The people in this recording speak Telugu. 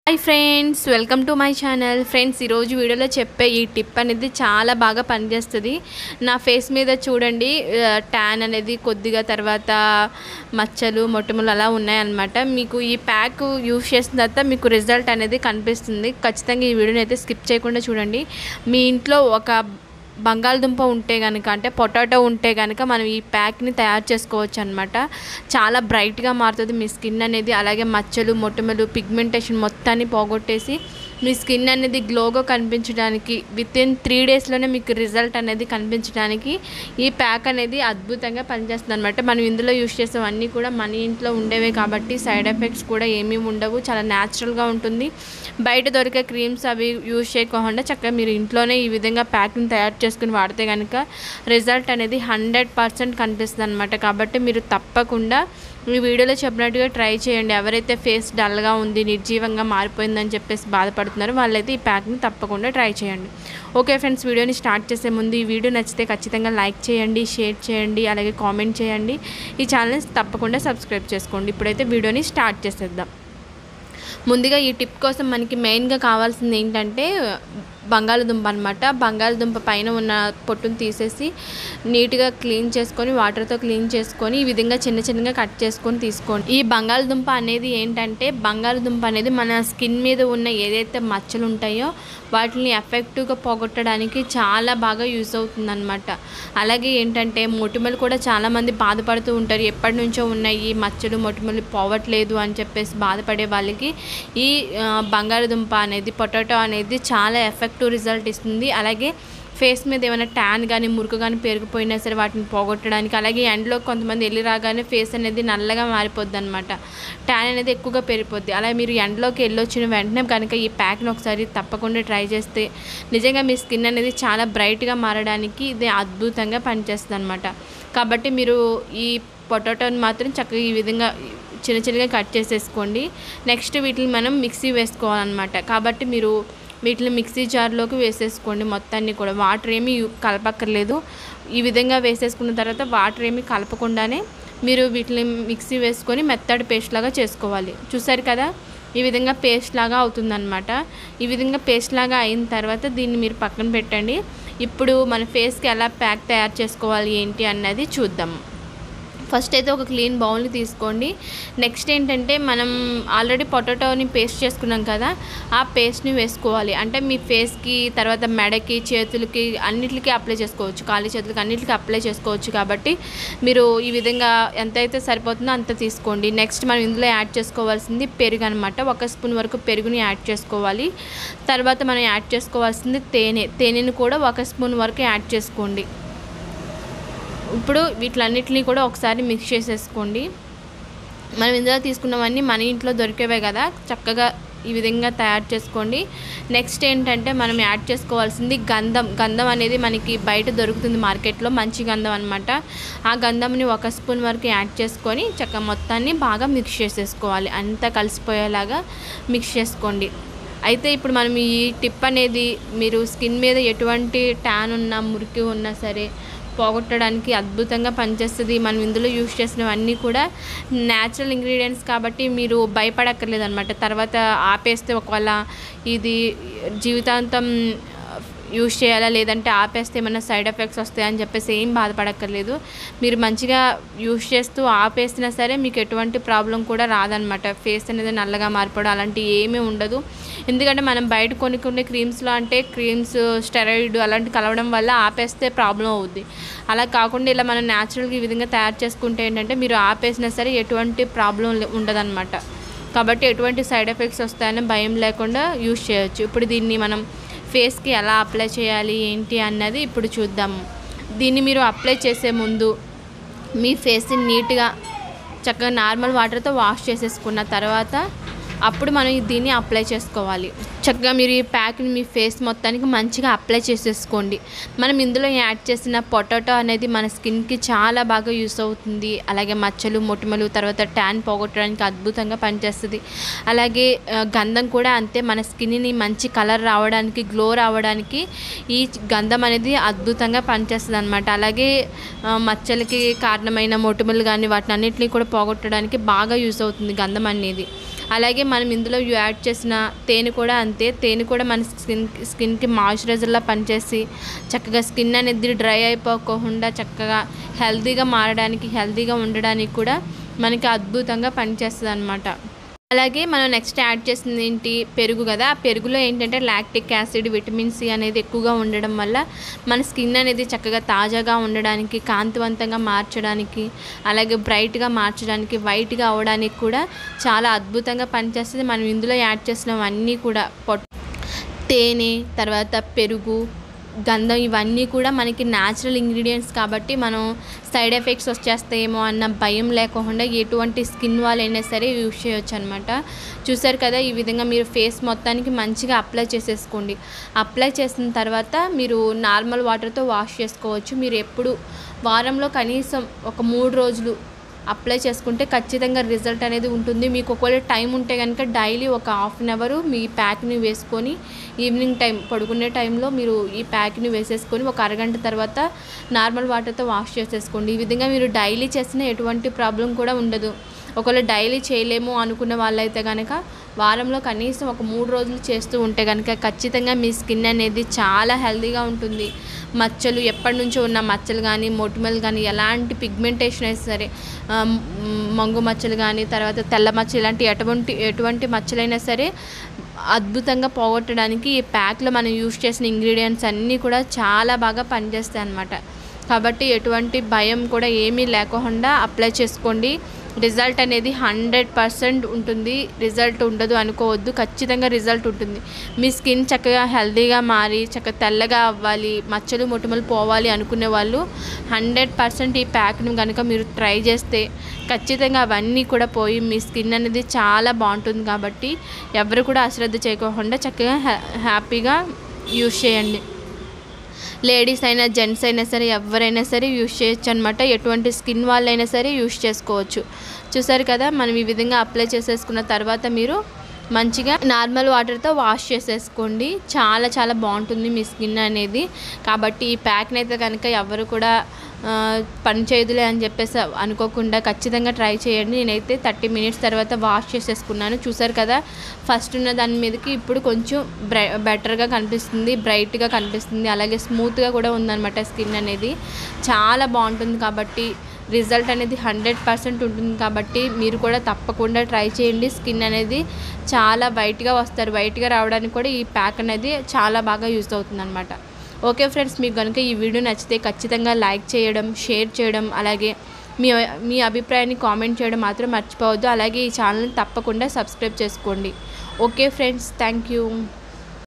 hi friends welcome to my channel friends ఈరోజు వీడియోలో చెప్పే ఈ టిప్ అనేది చాలా బాగా పనిచేస్తుంది నా ఫేస్ మీద చూడండి ట్యాన్ అనేది కొద్దిగా తర్వాత మచ్చలు మొట్టములు అలా ఉన్నాయన్నమాట మీకు ఈ ప్యాక్ యూస్ చేసిన తర్వాత మీకు రిజల్ట్ అనేది కనిపిస్తుంది ఖచ్చితంగా ఈ వీడియోని అయితే స్కిప్ చేయకుండా చూడండి మీ ఇంట్లో ఒక బంగాళదుంప ఉంటే కనుక అంటే పొటాటో ఉంటే కనుక మనం ఈ ప్యాక్ని తయారు చేసుకోవచ్చు అనమాట చాలా బ్రైట్గా మారుతుంది మీ స్కిన్ అనేది అలాగే మచ్చలు మొటిమలు పిగ్మెంటేషన్ మొత్తాన్ని పోగొట్టేసి మీ స్కిన్ అనేది గ్లోగా కనిపించడానికి విత్ ఇన్ త్రీ డేస్లోనే మీకు రిజల్ట్ అనేది కనిపించడానికి ఈ ప్యాక్ అనేది అద్భుతంగా పనిచేస్తుంది అనమాట మనం ఇందులో యూస్ చేసేవన్నీ కూడా మన ఇంట్లో ఉండేవే కాబట్టి సైడ్ ఎఫెక్ట్స్ కూడా ఏమీ ఉండవు చాలా న్యాచురల్గా ఉంటుంది బయట దొరికే క్రీమ్స్ అవి యూజ్ చేయకుండా చక్కగా మీరు ఇంట్లోనే ఈ విధంగా ప్యాక్ని తయారు చేసుకుని వాడితే కనుక రిజల్ట్ అనేది హండ్రెడ్ పర్సెంట్ కనిపిస్తుంది అనమాట కాబట్టి మీరు తప్పకుండా ఈ వీడియోలో చెప్పినట్టుగా ట్రై చేయండి ఎవరైతే ఫేస్ డల్గా ఉంది నిర్జీవంగా మారిపోయిందని చెప్పేసి బాధపడుతున్నారో వాళ్ళైతే ఈ ప్యాక్ని తప్పకుండా ట్రై చేయండి ఓకే ఫ్రెండ్స్ వీడియోని స్టార్ట్ చేసే ముందు ఈ వీడియో నచ్చితే ఖచ్చితంగా లైక్ చేయండి షేర్ చేయండి అలాగే కామెంట్ చేయండి ఈ ఛానల్ని తప్పకుండా సబ్స్క్రైబ్ చేసుకోండి ఇప్పుడైతే వీడియోని స్టార్ట్ చేసేద్దాం ముందుగా ఈ టిప్ కోసం మనకి మెయిన్గా కావాల్సింది ఏంటంటే బంగాళదుంప అనమాట బంగాళదుంప పైన ఉన్న పొట్టును తీసేసి నీట్గా క్లీన్ చేసుకొని వాటర్తో క్లీన్ చేసుకొని ఈ విధంగా చిన్న చిన్నగా కట్ చేసుకొని తీసుకోండి ఈ బంగాళదుంప అనేది ఏంటంటే బంగాళదుంప అనేది మన స్కిన్ మీద ఉన్న ఏదైతే మచ్చలు ఉంటాయో వాటిని ఎఫెక్టివ్గా పోగొట్టడానికి చాలా బాగా యూస్ అవుతుంది అనమాట అలాగే ఏంటంటే మొటిమలు కూడా చాలామంది బాధపడుతూ ఉంటారు ఎప్పటి నుంచో ఉన్నాయి మచ్చలు మొటిమలు పోవట్లేదు అని చెప్పేసి బాధపడే వాళ్ళకి ఈ ఆ, బంగాళదుంప అనేది పొటాటో అనేది చాలా ఎఫెక్టివ్ రిజల్ట్ ఇస్తుంది అలాగే ఫేస్ మీద ఏమైనా ట్యాన్ కానీ మురుకు కానీ పెరిగిపోయినా సరే వాటిని పోగొట్టడానికి అలాగే ఎండలో కొంతమంది వెళ్ళి రాగానే ఫేస్ అనేది నల్లగా మారిపోద్ది అనమాట ట్యాన్ అనేది ఎక్కువగా పెరిగిపోద్ది అలా మీరు ఎండలోకి వెళ్ళొచ్చిన వెంటనే కనుక ఈ ప్యాక్ని ఒకసారి తప్పకుండా ట్రై చేస్తే నిజంగా మీ స్కిన్ అనేది చాలా బ్రైట్గా మారడానికి ఇది అద్భుతంగా పనిచేస్తుంది అనమాట కాబట్టి మీరు ఈ పొటాటోని మాత్రం చక్కగా ఈ విధంగా చిన్న చిన్నగా కట్ చేసేసుకోండి నెక్స్ట్ వీటిని మనం మిక్సీ వేసుకోవాలన్నమాట కాబట్టి మీరు వీటిని మిక్సీ జార్లోకి వేసేసుకోండి మొత్తాన్ని కూడా వాటర్ ఏమీ యు- కలపక్కర్లేదు ఈ విధంగా వేసేసుకున్న తర్వాత వాటర్ ఏమీ కలపకుండానే మీరు వీటిని మిక్సీ వేసుకొని మెత్తడి పేస్ట్ లాగా చేసుకోవాలి చూసారు కదా ఈ విధంగా పేస్ట్ లాగా అవుతుందన్నమాట ఈ విధంగా పేస్ట్ లాగా అయిన తర్వాత దీన్ని మీరు పక్కన పెట్టండి ఇప్పుడు మన ఫేస్కి ఎలా ప్యాక్ తయారు చేసుకోవాలి ఏంటి అన్నది చూద్దాం ఫస్ట్ అయితే ఒక క్లీన్ బౌల్ని తీసుకోండి నెక్స్ట్ ఏంటంటే మనం ఆల్రెడీ పొటాటోని పేస్ట్ చేసుకున్నాం కదా ఆ పేస్ట్ని వేసుకోవాలి అంటే మీ ఫేస్కి తర్వాత మెడకి చేతులకి అన్నిటికీ అప్లై చేసుకోవచ్చు కాళ్ళ చేతులకి అన్నిటికీ అప్లై చేసుకోవచ్చు కాబట్టి మీరు ఈ విధంగా ఎంతైతే సరిపోతుందో అంత తీసుకోండి నెక్స్ట్ మనం ఇందులో యాడ్ చేసుకోవాల్సింది పెరుగు అనమాట ఒక స్పూన్ వరకు పెరుగుని యాడ్ చేసుకోవాలి తర్వాత మనం యాడ్ చేసుకోవాల్సింది తేనె తేనెని కూడా ఒక స్పూన్ వరకు యాడ్ చేసుకోండి ఇప్పుడు వీటిలన్నిటిని కూడా ఒకసారి మిక్స్ చేసేసుకోండి మనం ఇందులో తీసుకున్నవన్నీ మన ఇంట్లో దొరికేవే కదా చక్కగా ఈ విధంగా తయారు చేసుకోండి నెక్స్ట్ ఏంటంటే మనం యాడ్ చేసుకోవాల్సింది గంధం గంధం అనేది మనకి బయట దొరుకుతుంది మార్కెట్లో మంచి గంధం అనమాట ఆ గంధంని ఒక స్పూన్ వరకు యాడ్ చేసుకొని చక్కగా మొత్తాన్ని బాగా మిక్స్ చేసేసుకోవాలి అంతా కలిసిపోయేలాగా మిక్స్ చేసుకోండి అయితే ఇప్పుడు మనం ఈ టిప్ అనేది మీరు స్కిన్ మీద ఎటువంటి ట్యాన్ ఉన్నా మురికి ఉన్నా సరే పోగొట్టడానికి అద్భుతంగా పనిచేస్తుంది మనం ఇందులో యూస్ చేసినవన్నీ కూడా న్యాచురల్ ఇంగ్రీడియంట్స్ కాబట్టి మీరు భయపడక్కర్లేదు అనమాట తర్వాత ఆపేస్తే ఒకవేళ ఇది జీవితాంతం యూస్ చేయాలా లేదంటే ఆపేస్తే ఏమైనా సైడ్ ఎఫెక్ట్స్ వస్తాయని చెప్పేసి ఏం బాధపడక్కర్లేదు మీరు మంచిగా యూస్ చేస్తూ ఆపేసినా సరే మీకు ఎటువంటి ప్రాబ్లం కూడా రాదనమాట ఫేస్ అనేది నల్లగా మారిపోవడం అలాంటివి ఏమీ ఉండదు ఎందుకంటే మనం బయట కొనుక్కునే క్రీమ్స్లో అంటే క్రీమ్స్ స్టెరాయిడ్ అలాంటి కలవడం వల్ల ఆపేస్తే ప్రాబ్లం అవుద్ది అలా కాకుండా ఇలా మనం న్యాచురల్గా ఈ విధంగా తయారు చేసుకుంటే ఏంటంటే మీరు ఆపేసినా సరే ఎటువంటి ప్రాబ్లం ఉండదన్నమాట కాబట్టి ఎటువంటి సైడ్ ఎఫెక్ట్స్ వస్తాయని భయం లేకుండా యూస్ చేయొచ్చు ఇప్పుడు దీన్ని మనం ఫేస్కి ఎలా అప్లై చేయాలి ఏంటి అన్నది ఇప్పుడు చూద్దాము దీన్ని మీరు అప్లై చేసే ముందు మీ ఫేస్ని నీట్గా చక్కగా నార్మల్ వాటర్తో వాష్ చేసేసుకున్న తర్వాత అప్పుడు మనం దీన్ని అప్లై చేసుకోవాలి చక్కగా మీరు ఈ ప్యాక్ని మీ ఫేస్ మొత్తానికి మంచిగా అప్లై చేసేసుకోండి మనం ఇందులో యాడ్ చేసిన పొటాటో అనేది మన స్కిన్కి చాలా బాగా యూస్ అవుతుంది అలాగే మచ్చలు మొటిమలు తర్వాత ట్యాన్ పోగొట్టడానికి అద్భుతంగా పనిచేస్తుంది అలాగే ఆ, గంధం కూడా అంతే మన స్కిన్ని మంచి కలర్ రావడానికి గ్లో రావడానికి ఈ గంధం అనేది అద్భుతంగా పనిచేస్తుంది అనమాట అలాగే ఆ, మచ్చలకి కారణమైన మొటిమలు కానీ వాటిని అన్నింటినీ కూడా పోగొట్టడానికి బాగా యూస్ అవుతుంది గంధం అనేది అలాగే మనం ఇందులో యాడ్ చేసిన తేనె కూడా అంతే తేనె కూడా మన స్కిన్ స్కిన్కి మాయిశ్చరైజర్లా పనిచేసి చక్కగా స్కిన్ అనేది డ్రై అయిపోకుండా చక్కగా హెల్తీగా మారడానికి హెల్తీగా ఉండడానికి కూడా మనకి అద్భుతంగా పనిచేస్తుంది అనమాట అలాగే మనం నెక్స్ట్ యాడ్ చేసింది ఏంటి పెరుగు కదా ఆ పెరుగులో ఏంటంటే లాక్టిక్ యాసిడ్ విటమిన్ సి అనేది ఎక్కువగా ఉండడం వల్ల మన స్కిన్ అనేది చక్కగా తాజాగా ఉండడానికి కాంతివంతంగా మార్చడానికి అలాగే బ్రైట్గా మార్చడానికి వైట్గా అవడానికి కూడా చాలా అద్భుతంగా పనిచేస్తుంది మనం ఇందులో యాడ్ చేసినవన్నీ కూడా పొట్ తేనె తర్వాత పెరుగు గంధం ఇవన్నీ కూడా మనకి న్యాచురల్ ఇంగ్రీడియంట్స్ కాబట్టి మనం సైడ్ ఎఫెక్ట్స్ వచ్చేస్తాయేమో అన్న భయం లేకుండా ఎటువంటి స్కిన్ వాళ్ళైనా సరే యూజ్ చేయొచ్చు అనమాట చూసారు కదా ఈ విధంగా మీరు ఫేస్ మొత్తానికి మంచిగా అప్లై చేసేసుకోండి అప్లై చేసిన తర్వాత మీరు నార్మల్ వాటర్తో వాష్ చేసుకోవచ్చు మీరు ఎప్పుడు వారంలో కనీసం ఒక మూడు రోజులు అప్లై చేసుకుంటే ఖచ్చితంగా రిజల్ట్ అనేది ఉంటుంది మీకు ఒకవేళ టైం ఉంటే కనుక డైలీ ఒక హాఫ్ అన్ అవర్ మీ ప్యాక్ని వేసుకొని ఈవినింగ్ టైం పడుకునే టైంలో మీరు ఈ ప్యాక్ని వేసేసుకొని ఒక అరగంట తర్వాత నార్మల్ వాటర్తో వాష్ చేసేసుకోండి ఈ విధంగా మీరు డైలీ చేసిన ఎటువంటి ప్రాబ్లం కూడా ఉండదు ఒకవేళ డైలీ చేయలేము అనుకున్న వాళ్ళైతే కనుక వారంలో కనీసం ఒక మూడు రోజులు చేస్తూ ఉంటే కనుక ఖచ్చితంగా మీ స్కిన్ అనేది చాలా హెల్తీగా ఉంటుంది మచ్చలు ఎప్పటి నుంచో ఉన్న మచ్చలు కానీ మొటిమలు కానీ ఎలాంటి పిగ్మెంటేషన్ అయినా సరే ఆ, మ్, మంగు మచ్చలు కానీ తర్వాత తెల్ల మచ్చలు ఇలాంటి ఎటువంటి ఎటువంటి మచ్చలైనా సరే అద్భుతంగా పోగొట్టడానికి ఈ ప్యాక్లో మనం యూజ్ చేసిన ఇంగ్రీడియంట్స్ అన్నీ కూడా చాలా బాగా పనిచేస్తాయి అన్నమాట కాబట్టి ఎటువంటి భయం కూడా ఏమీ లేకుండా అప్లై చేసుకోండి రిజల్ట్ అనేది హండ్రెడ్ పర్సెంట్ ఉంటుంది రిజల్ట్ ఉండదు అనుకోవద్దు ఖచ్చితంగా రిజల్ట్ ఉంటుంది మీ స్కిన్ చక్కగా హెల్తీగా మారి చక్కగా తెల్లగా అవ్వాలి మచ్చలు మొటిమలు పోవాలి అనుకునే వాళ్ళు హండ్రెడ్ పర్సెంట్ ఈ ప్యాక్ను కనుక మీరు ట్రై చేస్తే ఖచ్చితంగా అవన్నీ కూడా పోయి మీ స్కిన్ అనేది చాలా బాగుంటుంది కాబట్టి ఎవరు కూడా అశ్రద్ధ చేయకోకుండా చక్కగా హ్యా హ్యాపీగా యూస్ చేయండి లేడీస్ అయినా జెంట్స్ అయినా సరే ఎవరైనా సరే యూస్ చేయొచ్చు అనమాట ఎటువంటి స్కిన్ వాళ్ళైనా సరే యూస్ చేసుకోవచ్చు చూసారు కదా మనం ఈ విధంగా అప్లై చేసేసుకున్న తర్వాత మీరు మంచిగా నార్మల్ వాటర్తో వాష్ చేసేసుకోండి చాలా చాలా బాగుంటుంది మీ స్కిన్ అనేది కాబట్టి ఈ ప్యాక్ని అయితే కనుక ఎవరు కూడా ఆ, పని చేయదులే అని చెప్పేసి అనుకోకుండా ఖచ్చితంగా ట్రై చేయండి నేనైతే థర్టీ మినిట్స్ తర్వాత వాష్ చేసేసుకున్నాను చూసారు కదా ఫస్ట్ ఉన్న దాని మీదకి ఇప్పుడు కొంచెం బ్రై బెటర్గా కనిపిస్తుంది బ్రైట్గా కనిపిస్తుంది అలాగే స్మూత్గా కూడా ఉందన్నమాట స్కిన్ అనేది చాలా బాగుంటుంది కాబట్టి రిజల్ట్ అనేది హండ్రెడ్ పర్సెంట్ ఉంటుంది కాబట్టి మీరు కూడా తప్పకుండా ట్రై చేయండి స్కిన్ అనేది చాలా వైట్గా వస్తారు వైట్గా రావడానికి కూడా ఈ ప్యాక్ అనేది చాలా బాగా యూస్ అవుతుంది అనమాట ఓకే ఫ్రెండ్స్ మీకు కనుక ఈ వీడియో నచ్చితే ఖచ్చితంగా లైక్ చేయడం షేర్ చేయడం అలాగే మీ మీ అభిప్రాయాన్ని కామెంట్ చేయడం మాత్రం మర్చిపోవద్దు అలాగే ఈ ఛానల్ని తప్పకుండా సబ్స్క్రైబ్ చేసుకోండి ఓకే ఫ్రెండ్స్ థ్యాంక్ యూ